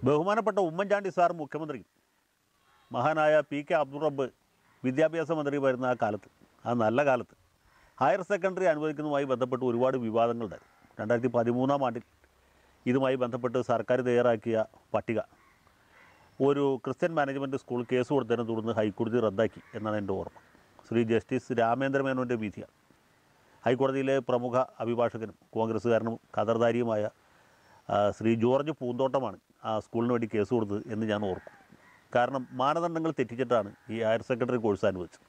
ബഹുമാനപ്പെട്ട ഉമ്മൻചാണ്ടി സാർ മുഖ്യമന്ത്രി മഹാനായ പി കെ അബ്ദുൾ റബ്ബ് വിദ്യാഭ്യാസ മന്ത്രി വരുന്ന ആ കാലത്ത് ആ നല്ല കാലത്ത് ഹയർ സെക്കൻഡറി അനുവദിക്കുന്നതുമായി ബന്ധപ്പെട്ട് ഒരുപാട് വിവാദങ്ങളുണ്ടായിരുന്നു രണ്ടായിരത്തി പതിമൂന്നാം ആണ്ടിൽ ഇതുമായി ബന്ധപ്പെട്ട് സർക്കാർ തയ്യാറാക്കിയ പട്ടിക ഒരു ക്രിസ്ത്യൻ മാനേജ്മെൻറ്റ് സ്കൂൾ കേസ് കൊടുത്തതിനെ തുടർന്ന് ഹൈക്കോടതി റദ്ദാക്കി എന്നാണ് എൻ്റെ ഓർമ്മ ശ്രീ ജസ്റ്റിസ് രാമേന്ദ്ര മേനോൻ്റെ വിധിയാണ് ഹൈക്കോടതിയിലെ പ്രമുഖ അഭിഭാഷകനും കോൺഗ്രസ്സുകാരനും ഖദർദാരിയുമായ ആ, ശ്രീ ജോർജ് പൂന്തോട്ടമാണ് ആ സ്കൂളിന് വേണ്ടി കേസ് കൊടുത്തത് എന്ന് ഞാൻ ഓർക്കും കാരണം മാനദണ്ഡങ്ങൾ തെറ്റിച്ചിട്ടാണ് ഈ ഹയർ സെക്കൻഡറി കോഴ്സ് അനുവദിച്ചത്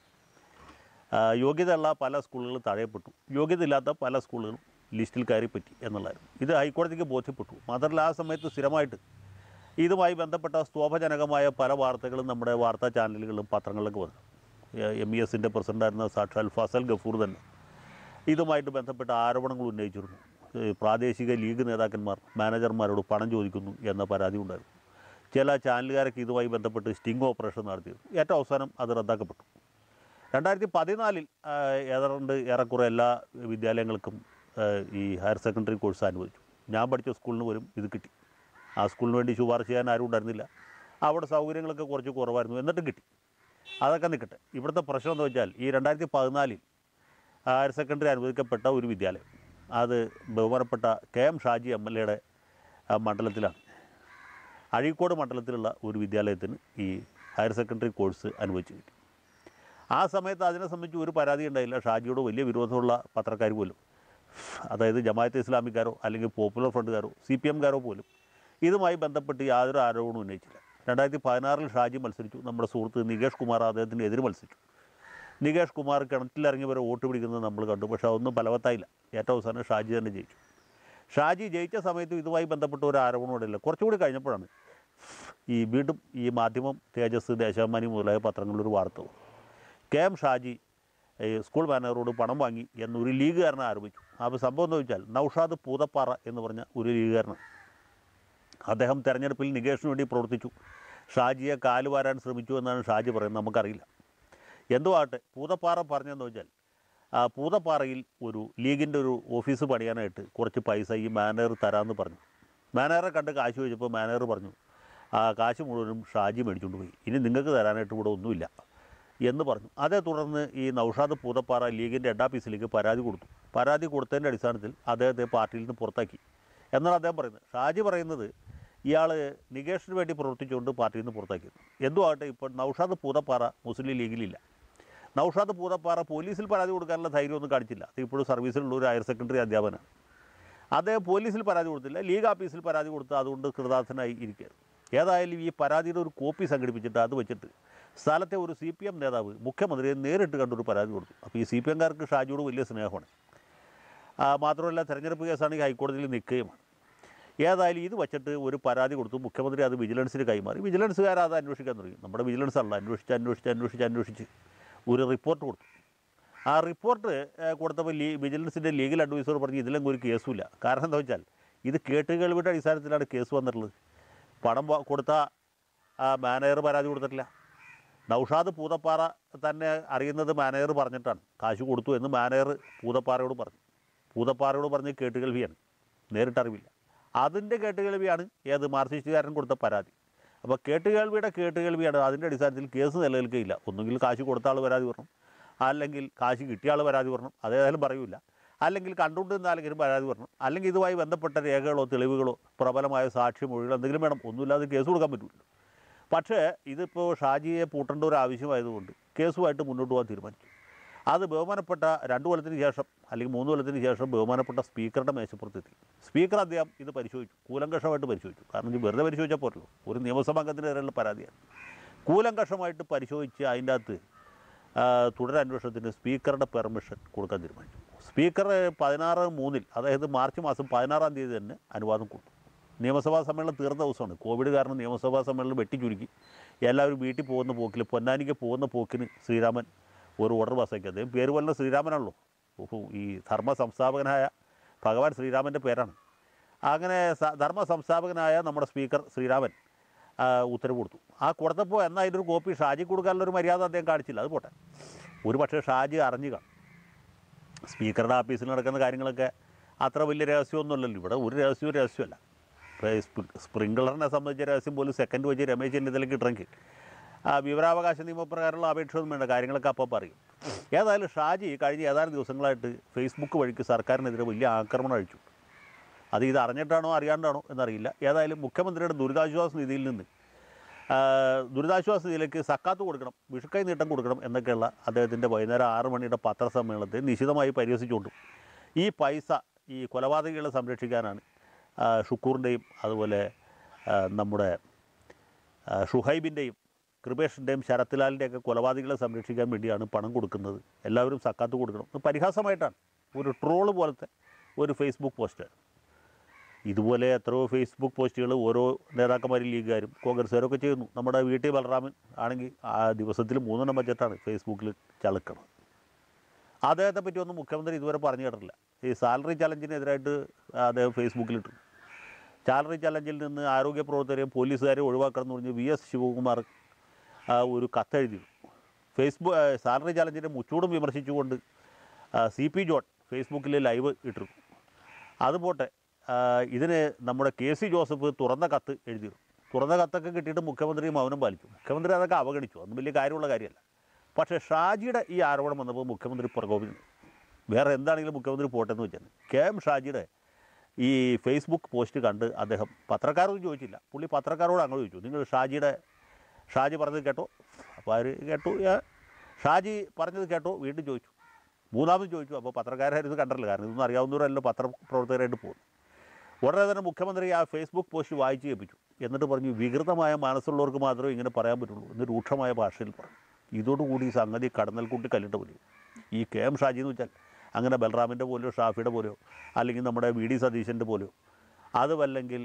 ആ, യോഗ്യതയുള്ള പല സ്കൂളുകളും തഴയപ്പെട്ടു യോഗ്യതയില്ലാത്ത പല സ്കൂളുകളും ലിസ്റ്റിൽ കയറി പറ്റി എന്നുള്ളതായിരുന്നു ഇത് ഹൈക്കോടതിക്ക് ബോധ്യപ്പെട്ടു മാത്രമല്ല ആ സമയത്ത് സ്ഥിരമായിട്ട് ഇതുമായി ബന്ധപ്പെട്ട സ്തോഭജനകമായ പല വാർത്തകളും നമ്മുടെ വാർത്താ ചാനലുകളിലും പത്രങ്ങളിലൊക്കെ വന്നു എം ഇ എസിൻ്റെ പ്രസിഡൻ്റായിരുന്ന സാക്ഷാൽ ഫസൽ ഗഫൂർ തന്നെ ഇതുമായിട്ട് ബന്ധപ്പെട്ട ആരോപണങ്ങൾ ഉന്നയിച്ചിരുന്നു ഏഹ് പ്രാദേശിക ലീഗ് നേതാക്കന്മാർ മാനേജർമാരോട് പണം ചോദിക്കുന്നു എന്ന പരാതി ഉണ്ടായിരുന്നു ചില ചാനലുകാരൊക്കെ ഇതുമായി ബന്ധപ്പെട്ട് സ്റ്റിംഗ് ഓപ്പറേഷൻ നടത്തിയിരുന്നു ഏറ്റവും അവസാനം അത് റദ്ദാക്കപ്പെട്ടു രണ്ടായിരത്തി പതിനാലിൽ ഏതാണ്ട് ഏറെക്കുറെ എല്ലാ വിദ്യാലയങ്ങൾക്കും ആഹ് ഈ ഹയർ സെക്കൻഡറി കോഴ്സ് അനുവദിച്ചു ഞാൻ പഠിച്ച സ്കൂളിന് പോലും ഇത് കിട്ടി ആ സ്കൂളിന് വേണ്ടി ശുപാർശ ചെയ്യാൻ ആരും ഉണ്ടായിരുന്നില്ല അവിടെ സൗകര്യങ്ങളൊക്കെ കുറച്ച് കുറവായിരുന്നു എന്നിട്ടും കിട്ടി അതൊക്കെ നിൽക്കട്ടെ ഇവിടുത്തെ പ്രശ്നം എന്ന് വെച്ചാൽ ഈ രണ്ടായിരത്തി പതിനാലിൽ ഹയർ സെക്കൻഡറി അനുവദിക്കപ്പെട്ട ഒരു വിദ്യാലയം അത് ബഹുമാനപ്പെട്ട K M Shaji M L എയുടെ മണ്ഡലത്തിലാണ് അഴീക്കോട് മണ്ഡലത്തിലുള്ള ഒരു വിദ്യാലയത്തിന് ഈ ഹയർ സെക്കൻഡറി കോഴ്സ് അനുവദിച്ചു കിട്ടി ആ സമയത്ത് അതിനെ സംബന്ധിച്ച് ഒരു പരാതി ഉണ്ടായില്ല ഷാജിയോട് വലിയ വിരോധമുള്ള പത്രക്കാർ പോലും അതായത് ജമാഅത്തെ ഇസ്ലാമിക്കാരോ അല്ലെങ്കിൽ പോപ്പുലർ ഫ്രണ്ടുകാരോ സി പി എംകാരോ പോലും ഇതുമായി ബന്ധപ്പെട്ട് യാതൊരു ആരോപണവും ഉന്നയിച്ചില്ല രണ്ടായിരത്തി പതിനാറിൽ ഷാജി മത്സരിച്ചു നമ്മുടെ സുഹൃത്ത് നികേഷ് കുമാർ അദ്ദേഹത്തിന് എതിര് മത്സരിച്ചു നികേഷ് കുമാർ കിണറ്റിലിറങ്ങി വരെ വോട്ട് പിടിക്കുന്നത് നമ്മൾ കണ്ടു പക്ഷേ അതൊന്നും ഫലവത്തായില്ല ഏറ്റവും അവസാനം ഷാജി തന്നെ ജയിച്ചു ഷാജി ജയിച്ച സമയത്ത് ഇതുമായി ബന്ധപ്പെട്ട ഒരു ആരോപണം ഇല്ല കുറച്ചുകൂടി കഴിഞ്ഞപ്പോഴാണ് ഈ വീണ്ടും ഈ മാധ്യമം തേജസ് ദേശാഭിമാനി മുതലായ പത്രങ്ങളിലൊരു വാർത്ത വന്നു കെ എം ഷാജി ഈ സ്കൂൾ മാനേജറോട് പണം വാങ്ങി എന്നൊരു ലീഗുകാരനെ ആരോപിച്ചു അപ്പോൾ സംഭവം എന്ന് വെച്ചാൽ നൗഷാദ് പൂതപ്പാറ എന്ന് പറഞ്ഞ ഒരു ലീഗുകാരനാണ് അദ്ദേഹം തെരഞ്ഞെടുപ്പിൽ നികേഷിന് വേണ്ടി പ്രവർത്തിച്ചു ഷാജിയെ കാലുവാരാൻ ശ്രമിച്ചു എന്നാണ് ഷാജി പറയുന്നത് നമുക്കറിയില്ല എന്തോ ആട്ടെ പൂതപ്പാറ പറഞ്ഞതെന്ന് വെച്ചാൽ ആ പൂതപ്പാറയിൽ ഒരു ലീഗിൻ്റെ ഒരു ഓഫീസ് പണിയാനായിട്ട് കുറച്ച് പൈസ ഈ മാനേജർ തരാമെന്ന് പറഞ്ഞു മാനേജറെ കണ്ട് കാശ് ചോദിച്ചപ്പോൾ മാനേജർ പറഞ്ഞു ആ കാശ് മുഴുവനും ഷാജി മേടിച്ചുകൊണ്ട് പോയി ഇനി നിങ്ങൾക്ക് തരാനായിട്ട് ഇവിടെ ഒന്നുമില്ല എന്ന് പറഞ്ഞു അതേ തുടർന്ന് ഈ നൗഷാദ് പൂതപ്പാറ ലീഗിൻ്റെ ഹെഡ് ഓഫീസിലേക്ക് പരാതി കൊടുത്തു പരാതി കൊടുത്തതിൻ്റെ അടിസ്ഥാനത്തിൽ അദ്ദേഹത്തെ പാർട്ടിയിൽ നിന്ന് പുറത്താക്കി എന്നാണ് അദ്ദേഹം പറയുന്നത് ഷാജി പറയുന്നത് ഇയാൾ നികേഷിന് വേണ്ടി പ്രവർത്തിച്ചുകൊണ്ട് പാർട്ടിയിൽ നിന്ന് പുറത്താക്കിയത് എന്തോ ആകട്ടെ ഇപ്പോൾ നൗഷാദ് പൂതപ്പാറ മുസ്ലിം ലീഗിലില്ല നൗഷാദ് പൂതപ്പാറ പോലീസിൽ പരാതി കൊടുക്കാനുള്ള ധൈര്യമൊന്നും കാണിച്ചില്ല അത് ഇപ്പോഴും സർവീസിലുള്ള ഒരു ഹയർ സെക്കൻഡറി അധ്യാപകനാണ് അദ്ദേഹം പോലീസിൽ പരാതി കൊടുത്തില്ല ലീഗ് ഓഫീസിൽ പരാതി കൊടുത്ത് അതുകൊണ്ട് കൃതാർത്ഥനായി ഇരിക്കുകയായിരുന്നു ഏതായാലും ഈ പരാതിയുടെ ഒരു കോപ്പി സംഘടിപ്പിച്ചിട്ട് അത് വെച്ചിട്ട് സ്ഥലത്തെ ഒരു സി പി എം നേതാവ് മുഖ്യമന്ത്രിയെ നേരിട്ട് കണ്ടൊരു പരാതി കൊടുത്തു അപ്പോൾ ഈ സി പി എംകാർക്ക് ഷാജിയോട് വലിയ സ്നേഹമാണ് ആ, മാത്രമല്ല തെരഞ്ഞെടുപ്പ് കേസാണെങ്കിൽ ഹൈക്കോടതിയിൽ നിൽക്കുകയുമാണ് ഏതായാലും ഇത് വച്ചിട്ട് ഒരു പരാതി കൊടുത്തു മുഖ്യമന്ത്രി അത് വിജിലൻസിന് കൈമാറി വിജിലൻസുകാർ അത് അന്വേഷിക്കാൻ തുടങ്ങി നമ്മുടെ വിജിലൻസ് അല്ല അന്വേഷിച്ച് അന്വേഷിച്ച് അന്വേഷിച്ച് അന്വേഷിച്ച് ഒരു റിപ്പോർട്ട് കൊടുത്തു ആ റിപ്പോർട്ട് ഏഹ്, കൊടുത്തപ്പോൾ ലീ വിജിലൻസിൻ്റെ ലീഗൽ അഡ്വൈസർ പറഞ്ഞു ഇതിലെങ്കിലും ഒരു കേസുമില്ല കാരണം എന്താ വെച്ചാൽ ഇത് കേട്ടുകേൾവിയുടെ അടിസ്ഥാനത്തിലാണ് കേസ് വന്നിട്ടുള്ളത് പണം വ- കൊടുത്ത ആ മാനേജർ പരാതി കൊടുത്തിട്ടില്ല നൗഷാദ് പൂതപ്പാറ തന്നെ അറിയുന്നത് മാനേജർ പറഞ്ഞിട്ടാണ് കാശ് കൊടുത്തു എന്ന് മാനേജർ പൂതപ്പാറയോട് പറഞ്ഞു പൂതപ്പാറയോട് പറഞ്ഞ് കേട്ടുകേൾവിയാണ് നേരിട്ടറിവില്ല അതിൻ്റെ കേട്ടുകേൾവിയാണ് ഏത് മാർക്സിസ്റ്റുകാരൻ കൊടുത്ത പരാതി അപ്പോൾ കേട്ടുകേൾവിയുടെ കേട്ടുകേൾവിയാണ് അതിൻ്റെ അടിസ്ഥാനത്തിൽ കേസ് നിലനിൽക്കുകയില്ല ഒന്നുകിൽ കാശ് കൊടുത്ത ആൾ പരാതി പറഞ്ഞു അല്ലെങ്കിൽ കാശ് കിട്ടിയ ആൾ പരാതി പറഞ്ഞു അതേതായാലും പറയൂല അല്ലെങ്കിൽ കണ്ടുകൊണ്ടിരുന്ന ആരെങ്കിലും പരാതി പറഞ്ഞു അല്ലെങ്കിൽ ഇതുമായി ബന്ധപ്പെട്ട രേഖകളോ തെളിവുകളോ പ്രബലമായ സാക്ഷ്യമൊഴികളോ എന്തെങ്കിലും വേണം ഒന്നുമില്ലാതെ കേസ് കൊടുക്കാൻ പറ്റില്ല പക്ഷേ ഇതിപ്പോൾ ഷാജിയെ പൂട്ടേണ്ട ഒരു ആവശ്യമായതുകൊണ്ട് കേസുമായിട്ട് മുന്നോട്ട് പോകാൻ തീരുമാനിച്ചു അത് ബഹുമാനപ്പെട്ട രണ്ട് കൊല്ലത്തിന് ശേഷം അല്ലെങ്കിൽ മൂന്ന് കൊല്ലത്തിന് ശേഷം ബഹുമാനപ്പെട്ട സ്പീക്കറുടെ മേശപ്പുറത്തെത്തി സ്പീക്കർ അദ്ദേഹം ഇത് പരിശോധിച്ചു കൂലങ്കഷമായിട്ട് പരിശോധിച്ചു കാരണം ഇത് വെറുതെ പരിശോധിച്ചാൽ പോരല്ലോ ഒരു നിയമസഭാ അംഗത്തിനെതിരെയുള്ള പരാതിയാണ് കൂലങ്കഷമായിട്ട് പരിശോധിച്ച് അതിൻ്റെ അകത്ത് ആ, തുടരന്വേഷണത്തിന് സ്പീക്കറുടെ പെർമിഷൻ കൊടുക്കാൻ തീരുമാനിച്ചു സ്പീക്കർ പതിനാറ് മൂന്നിൽ അതായത് മാർച്ച് മാസം പതിനാറാം തീയതി തന്നെ അനുവാദം കൊടുത്തു നിയമസഭാ സമ്മേളനം തീർന്ന ദിവസമാണ് കോവിഡ് കാരണം നിയമസഭാ സമ്മേളനം വെട്ടിച്ചുരുക്കി എല്ലാവരും വീട്ടിൽ പോകുന്ന പോക്കിൽ പൊന്നാനിക്ക് പോകുന്ന പോക്കിന് ശ്രീരാമൻ ഒരു ഓർഡർ പാസ്സാക്കി അദ്ദേഹം പേര് പോലെ ശ്രീരാമനാണല്ലോ ഓഹോ ഈ ധർമ്മ സംസ്ഥാപകനായ ഭഗവാൻ ശ്രീരാമൻ്റെ പേരാണ് അങ്ങനെ സ- ധർമ്മ സംസ്ഥാപകനായ നമ്മുടെ സ്പീക്കർ ശ്രീരാമൻ ആ, ഉത്തരവ് കൊടുത്തു ആ കൊടുത്തപ്പോൾ എന്നാൽ അതിൻ്റെ ഒരു കോപ്പി ഷാജി കൊടുക്കാനുള്ളൊരു മര്യാദ അദ്ദേഹം കാണിച്ചില്ല അത് പോട്ടെ ഒരു പക്ഷേ ഷാജി അറിഞ്ഞു കാണും സ്പീക്കറുടെ ഓഫീസിൽ നടക്കുന്ന കാര്യങ്ങളൊക്കെ അത്ര വലിയ രഹസ്യമൊന്നുമല്ലല്ലോ ഇവിടെ ഒരു രഹസ്യവും രഹസ്യമല്ല ഇപ്പോൾ സ്പ്രിംഗ്ലറിനെ സംബന്ധിച്ച രഹസ്യം പോലും സെക്കൻഡ് വെച്ച് രമേശ് ചെന്നിത്തലയ്ക്ക് കിട്ടണമെങ്കിൽ ആ വിവരാവകാശ നിയമപ്രകാരമുള്ള അപേക്ഷയൊന്നും വേണ്ട കാര്യങ്ങളൊക്കെ അപ്പം പറയും ഏതായാലും ഷാജി കഴിഞ്ഞ ഏതാനും ദിവസങ്ങളായിട്ട് ഫേസ്ബുക്ക് വഴിക്ക് സർക്കാരിനെതിരെ വലിയ ആക്രമണം അഴിച്ചു അത് ഇത് അറിഞ്ഞിട്ടാണോ അറിയാണ്ടാണോ എന്നറിയില്ല ഏതായാലും മുഖ്യമന്ത്രിയുടെ ദുരിതാശ്വാസ നിധിയിൽ നിന്ന് ആ, ദുരിതാശ്വാസ നിധിയിലേക്ക് സക്കാത്ത് കൊടുക്കണം വിഷുക്കൈ നീട്ടം കൊടുക്കണം എന്നൊക്കെയുള്ള അദ്ദേഹത്തിൻ്റെ വൈകുന്നേരം ആറ് മണിയുടെ പത്രസമ്മേളനത്തെ നിശിതമായി പരിഹസിച്ചുകൊണ്ടും ഈ പൈസ ഈ കൊലപാതകികളെ സംരക്ഷിക്കാനാണ് ആ, ഷുക്കൂറിൻ്റെയും അതുപോലെ ആ, നമ്മുടെ ആ, ഷുഹൈബിൻ്റെയും കൃപേഷിൻ്റെയും ശരത്ലാലിൻ്റെയൊക്കെ കൊലപാതകികളെ സംരക്ഷിക്കാൻ വേണ്ടിയാണ് പണം കൊടുക്കുന്നത് എല്ലാവരും സക്കാത്ത് കൊടുക്കണം ഇത് പരിഹാസമായിട്ടാണ് ഒരു ട്രോള് പോലത്തെ ഒരു ഫേസ്ബുക്ക് പോസ്റ്റ് ഇതുപോലെ എത്രയോ ഫേസ്ബുക്ക് പോസ്റ്റുകൾ ഓരോ നേതാക്കന്മാരും ലീഗുകാരും കോൺഗ്രസ്സുകാരൊക്കെ ചെയ്യുന്നു നമ്മുടെ വി ടി ബലറാമൻ ആണെങ്കിൽ ആ ദിവസത്തിൽ മൂന്നെണ്ണം ബജറ്റാണ് ഫേസ്ബുക്കിൽ ചളുക്കണം അദ്ദേഹത്തെ പറ്റി ഒന്നും മുഖ്യമന്ത്രി ഇതുവരെ പറഞ്ഞു കേട്ടിട്ടില്ല ഈ സാലറി ചലഞ്ചിനെതിരായിട്ട് അദ്ദേഹം ഫേസ്ബുക്കിലിട്ടു സാലറി ചലഞ്ചിൽ നിന്ന് ആരോഗ്യ പ്രവർത്തകരെയും പോലീസുകാരെയും ഒഴിവാക്കണം എന്ന് പറഞ്ഞ് വി എസ് ശിവകുമാർ ആ, ഒരു കത്തെഴുതി ഫേസ്ബുക്ക് സാലറി ചലഞ്ചിൻ്റെ മുച്ചൂടും വിമർശിച്ചുകൊണ്ട് സി പി ജോൺ ഫേസ്ബുക്കിൽ ലൈവ് ഇട്ടിരുന്നു അതുപോട്ടെ ആ, ഇതിന് നമ്മുടെ കെ സി ജോസഫ് തുറന്ന കത്ത് എഴുതിയിരുന്നു തുറന്ന കത്തൊക്കെ കിട്ടിയിട്ട് മുഖ്യമന്ത്രി മൗനം പാലിച്ചു മുഖ്യമന്ത്രി അതൊക്കെ അവഗണിച്ചു അതൊന്നും വലിയ കാര്യമുള്ള കാര്യമല്ല പക്ഷേ ഷാജിയുടെ ഈ ആരോപണം വന്നപ്പോൾ മുഖ്യമന്ത്രി പ്രകോപിച്ചു വേറെ എന്താണെങ്കിലും മുഖ്യമന്ത്രി പോട്ടെന്ന് വെച്ചാൽ കെ എം ഷാജിയുടെ ഈ ഫേസ്ബുക്ക് പോസ്റ്റ് കണ്ട് അദ്ദേഹം പത്രക്കാരോട് ചോദിച്ചില്ല പുള്ളി പത്രക്കാരോട് അങ്ങോട്ട് ചോദിച്ചു നിങ്ങൾ ഷാജിയുടെ ഷാജി പറഞ്ഞത് കേട്ടോ അപ്പോൾ അവർ കേട്ടു ഏ, ഷാജി പറഞ്ഞത് കേട്ടോ വീണ്ടും ചോദിച്ചു മൂന്നാമത് ചോദിച്ചു അപ്പോൾ പത്രക്കാരായിരുന്നു കണ്ടല്ലോ കാരണം ഇതൊന്നും അറിയാവുന്നവരല്ലോ പത്രപ്രവർത്തകരായിട്ട് പോകുന്നു ഉടനെ തന്നെ മുഖ്യമന്ത്രി ആ ഫേസ്ബുക്ക് പോസ്റ്റ് വായിച്ച് കേൾപ്പിച്ചു എന്നിട്ട് പറഞ്ഞു വികൃതമായ മനസ്സുള്ളവർക്ക് മാത്രമേ ഇങ്ങനെ പറയാൻ പറ്റുള്ളൂ എന്ന് രൂക്ഷമായ ഭാഷയിൽ പറഞ്ഞു ഇതോടുകൂടി ഈ സംഗതി കടന്നൽക്കുട്ടി കല്ലിട്ട് പോലും ഈ കെ എം ഷാജി എന്ന് വെച്ചാൽ അങ്ങനെ ബൽറാമിൻ്റെ പോലെയോ ഷാഫിയുടെ പോലെയോ അല്ലെങ്കിൽ നമ്മുടെ വി ഡി സതീശൻ്റെ പോലെയോ അതുമല്ലെങ്കിൽ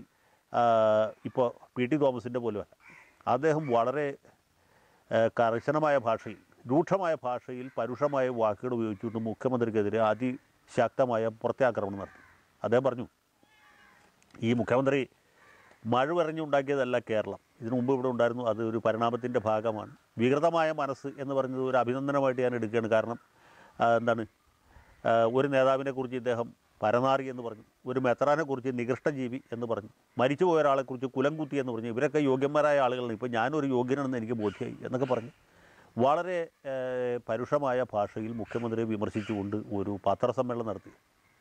ഇപ്പോൾ പി ടി തോമസിൻ്റെ പോലെയോ അല്ല അദ്ദേഹം വളരെ ആ, കർശനമായ ഭാഷയിൽ രൂക്ഷമായ ഭാഷയിൽ പരുഷമായ വാക്കുകൾ ഉപയോഗിച്ചുകൊണ്ട് മുഖ്യമന്ത്രിക്കെതിരെ അതിശക്തമായ പ്രത്യാക്രമണം നടത്തി അദ്ദേഹം പറഞ്ഞു ഈ മുഖ്യമന്ത്രി മഴ പറഞ്ഞുണ്ടാക്കിയതല്ല കേരളം ഇതിനു മുമ്പ് ഇവിടെ ഉണ്ടായിരുന്നു അത് ഒരു പരിണാമത്തിൻ്റെ ഭാഗമാണ് വികൃതമായ മനസ്സ് എന്ന് പറഞ്ഞത് ഒരു അഭിനന്ദനമായിട്ട് ഞാൻ എടുക്കുകയാണ് കാരണം ആ, എന്താണ് ആ, ഒരു നേതാവിനെ കുറിച്ച് ഇദ്ദേഹം പരനാറി എന്ന് പറഞ്ഞു ഒരു മെത്രാനെ കുറിച്ച് നികൃഷ്ടജീവി എന്ന് പറഞ്ഞു മരിച്ചുപോയ ഒരാളെക്കുറിച്ച് കുലംകുത്തി എന്ന് പറഞ്ഞു ഇവരൊക്കെ യോഗ്യന്മാരായ ആളുകളാണ് ഇപ്പോൾ ഞാനൊരു യോഗ്യനാണെന്ന് എനിക്ക് ബോധ്യമായി എന്നൊക്കെ പറഞ്ഞു വളരെ ആ, പരുഷമായ ഭാഷയിൽ മുഖ്യമന്ത്രിയെ വിമർശിച്ചുകൊണ്ട് ഒരു പത്രസമ്മേളനം നടത്തി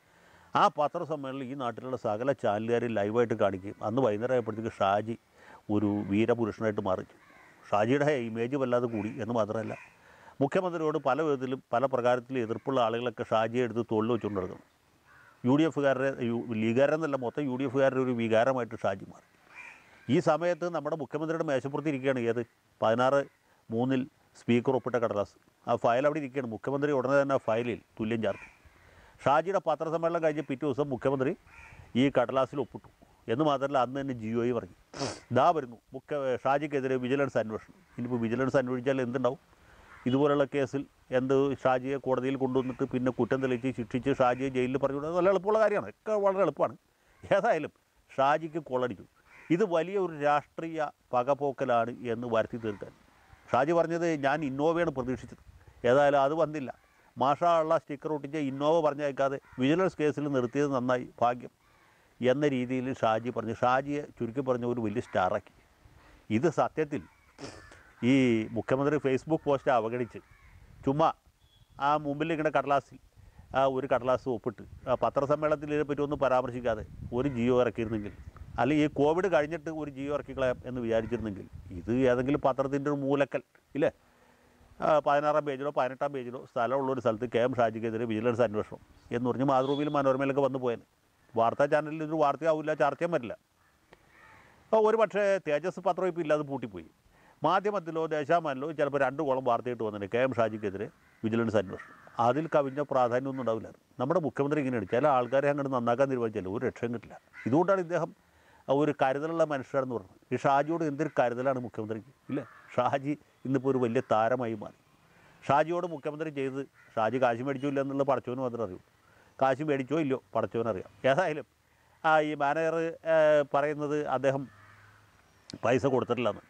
ആ പത്രസമ്മേളനം ഈ നാട്ടിലുള്ള സകല ചാനലുകാരെ ലൈവായിട്ട് കാണിക്കുകയും അന്ന് വൈകുന്നേരം ആയപ്പോഴത്തേക്ക് ഷാജി ഒരു വീരപുരുഷനായിട്ട് മാറി ഷാജിയുടെ ഇമേജ് വല്ലാതെ കൂടി എന്ന് മാത്രമല്ല മുഖ്യമന്ത്രിയോട് പല വിധത്തിലും പല പ്രകാരത്തിലും എതിർപ്പുള്ള ആളുകളൊക്കെ ഷാജിയെ എടുത്ത് തൊഴിൽ വെച്ചുകൊണ്ട് നടക്കണം യു ഡി എഫുകാരുടെ ലീഗുകാരെന്നല്ല മൊത്തം യു ഡി എഫുകാരുടെ ഒരു വികാരമായിട്ട് ഷാജി മാറി ഈ സമയത്ത് നമ്മുടെ മുഖ്യമന്ത്രിയുടെ മേശപ്പുറത്ത് ഇരിക്കുകയാണ് ഏത് പതിനാറ് മൂന്നിൽ സ്പീക്കർ ഒപ്പിട്ട കടലാസ് ആ ഫയൽ അവിടെ ഇരിക്കുകയാണ് മുഖ്യമന്ത്രി ഉടനെ തന്നെ ആ ഫയലിൽ തുല്യം ചേർത്തു ഷാജിയുടെ പത്രസമ്മേളനം കഴിഞ്ഞ് പിറ്റേ ദിവസം മുഖ്യമന്ത്രി ഈ കടലാസിൽ ഒപ്പിട്ടു എന്ന് മാത്രമല്ല അന്ന് തന്നെ ജിയോയി പറഞ്ഞു ഇതാ വരുന്നു മുഖ്യ ഷാജിക്കെതിരെ വിജിലൻസ് അന്വേഷണം ഇനിയിപ്പോൾ വിജിലൻസ് അന്വേഷിച്ചാൽ എന്തുണ്ടാവും ഇതുപോലുള്ള കേസിൽ എന്ത് ഷാജിയെ കോടതിയിൽ കൊണ്ടുവന്നിട്ട് പിന്നെ കുറ്റം തെളിയിച്ച് ശിക്ഷിച്ച് ഷാജിയെ ജയിലിൽ പറഞ്ഞു വിടുന്നത് നല്ല എളുപ്പമുള്ള കാര്യമാണ് ഒക്കെ വളരെ എളുപ്പമാണ് ഏതായാലും ഷാജിക്ക് കൊള്ളടിച്ചു ഇത് വലിയ ഒരു രാഷ്ട്രീയ പകപോക്കലാണ് എന്ന് വരുത്തി തീർക്കാൻ ഷാജി പറഞ്ഞത് ഞാൻ ഇന്നോവയാണ് പ്രതീക്ഷിച്ചത് ഏതായാലും അത് വന്നില്ല മാഷാള്ള സ്റ്റിക്കർ ഒട്ടിച്ച് ഇന്നോവ പറഞ്ഞയക്കാതെ വിജിലൻസ് കേസിൽ നിർത്തിയത് നന്നായി ഭാഗ്യം എന്ന രീതിയിൽ ഷാജി പറഞ്ഞു ഷാജിയെ ചുരുക്കി പറഞ്ഞ ഒരു വലിയ സ്റ്റാറാക്കി ഇത് സത്യത്തിൽ ഈ മുഖ്യമന്ത്രി ഫേസ്ബുക്ക് പോസ്റ്റ് അവഗണിച്ച് ചുമ്മാ ആ മുമ്പിൽ ഇങ്ങനെ കടലാസിൽ ആ ഒരു കടലാസ് ഒപ്പിട്ട് ആ പത്രസമ്മേളനത്തിൽ ഇതിനെപ്പറ്റി ഒന്നും പരാമർശിക്കാതെ ഒരു ജിയോ ഇറക്കിയിരുന്നെങ്കിൽ അല്ലെങ്കിൽ ഈ കോവിഡ് കഴിഞ്ഞിട്ട് ഒരു ജിയോ ഇറക്കിക്കളയാം എന്ന് വിചാരിച്ചിരുന്നെങ്കിൽ ഇത് ഏതെങ്കിലും പത്രത്തിൻ്റെ ഒരു മൂലക്കൽ ഇല്ലേ ആ, പതിനാറാം പേജിലോ പതിനെട്ടാം പേജിലോ സ്ഥലമുള്ള ഒരു സ്ഥലത്ത് കെ എം ഷാജിക്കെതിരെ വിജിലൻസ് അന്വേഷണം എന്ന് പറഞ്ഞ് മാതൃഭൂമിയിലും മനോരമയിലൊക്കെ വന്നു പോയേനെ വാർത്താ ചാനലിൽ ഇതൊരു വാർത്തയാവില്ല ചർച്ചയും വരില്ല അപ്പോൾ ഒരു പക്ഷേ തേജസ് പത്രം ഇപ്പോൾ ഇല്ലാതെ പൂട്ടിപ്പോയി മാധ്യമത്തിലോ ദേശാമാനിലോ ചിലപ്പോൾ രണ്ട് കോളം വാർത്തയായിട്ട് വന്നിട്ട് കെ എം ഷാജിക്കെതിരെ വിജിലൻസ് അന്വേഷണം അതിൽ കവിഞ്ഞ പ്രാധാന്യമൊന്നും ഉണ്ടാവില്ലായിരുന്നു നമ്മുടെ മുഖ്യമന്ത്രി ഇങ്ങനെയാണ് ചില ആൾക്കാരെ അങ്ങോട്ട് നന്നാക്കാൻ തീരുമാനിച്ചാൽ ഒരു രക്ഷയും കിട്ടില്ല ഇതുകൊണ്ടാണ് ഇദ്ദേഹം ഒരു കരുതലുള്ള മനുഷ്യരാണെന്ന് പറഞ്ഞത് ഈ ഷാജിയോട് എന്തൊരു കരുതലാണ് മുഖ്യമന്ത്രിക്ക് ഇല്ലേ ഷാജി ഇന്നിപ്പോൾ ഒരു വലിയ താരമായി മാറി ഷാജിയോട് മുഖ്യമന്ത്രി ചെയ്ത് ഷാജി കാശ് മേടിച്ചോ ഇല്ല എന്നുള്ള പടച്ചോന് മാത്രമേ അറിയൂ കാശ് മേടിച്ചോ ഇല്ലയോ പടച്ചോനറിയാം ഏതായാലും ആ ഈ മാനേജർ പറയുന്നത് അദ്ദേഹം പൈസ കൊടുത്തിട്ടില്ലെന്ന്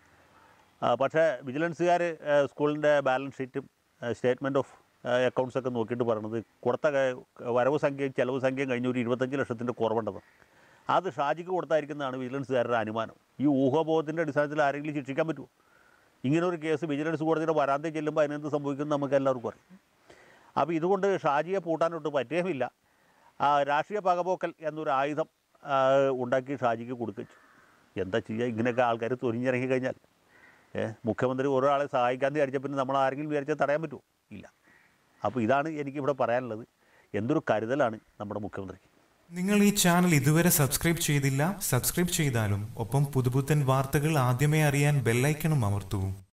ആ, പക്ഷേ വിജിലൻസുകാർ സ്കൂളിൻ്റെ ബാലൻസ് ഷീറ്റും സ്റ്റേറ്റ്മെൻറ്റ് ഓഫ് അക്കൗണ്ട്സ് ഒക്കെ നോക്കിയിട്ട് പറയണത് കൊടുത്ത ക- വരവ് സംഖ്യയും ചെലവ് സംഖ്യയും കഴിഞ്ഞ് ഒരു ഇരുപത്തഞ്ച് ലക്ഷത്തിൻ്റെ കുറവുണ്ടെന്ന് അത് ഷാജിക്ക് കൊടുത്തായിരിക്കുന്നതാണ് വിജിലൻസുകാരുടെ അനുമാനം ഈ ഊഹബോധത്തിൻ്റെ അടിസ്ഥാനത്തിൽ ആരെങ്കിലും ശിക്ഷിക്കാൻ പറ്റുമോ ഇങ്ങനെ ഒരു കേസ് വിജിലൻസ് കോടതിയുടെ വരാന്തയിൽ ചെല്ലുമ്പോൾ അതിനെന്ത് സംഭവിക്കുന്നത് നമുക്ക് എല്ലാവർക്കും അറിയാം അപ്പോൾ ഇതുകൊണ്ട് ഷാജിയെ പൂട്ടാനൊട്ട് പറ്റുകയുമില്ല ആ, രാഷ്ട്രീയ പകപോക്കൽ എന്നൊരു ആയുധം ആ, ഉണ്ടാക്കി ഷാജിക്ക് കൊടുക്കച്ചു എന്താ ചെയ്യുക ഇങ്ങനെയൊക്കെ ആൾക്കാർ തൊരിഞ്ഞിറങ്ങി കഴിഞ്ഞാൽ ഏ, മുഖ്യമന്ത്രി ഒരാളെ സഹായിക്കാൻ വിചാരിച്ച പിന്നെ നമ്മൾ ആരെങ്കിലും വിചാരിച്ചാൽ തടയാൻ പറ്റുമോ ഇല്ല അപ്പോൾ ഇതാണ് എനിക്കിവിടെ പറയാനുള്ളത് എന്തൊരു കരുതലാണ് നമ്മുടെ മുഖ്യമന്ത്രിക്ക് നിങ്ങൾ ഈ ചാനൽ ഇതുവരെ സബ്സ്ക്രൈബ് ചെയ്തില്ല സബ്സ്ക്രൈബ് ചെയ്താലും ഒപ്പം പുതുപുത്തൻ വാർത്തകൾ ആദ്യമേ അറിയാൻ ബെല്ലൈക്കണും അമർത്തൂ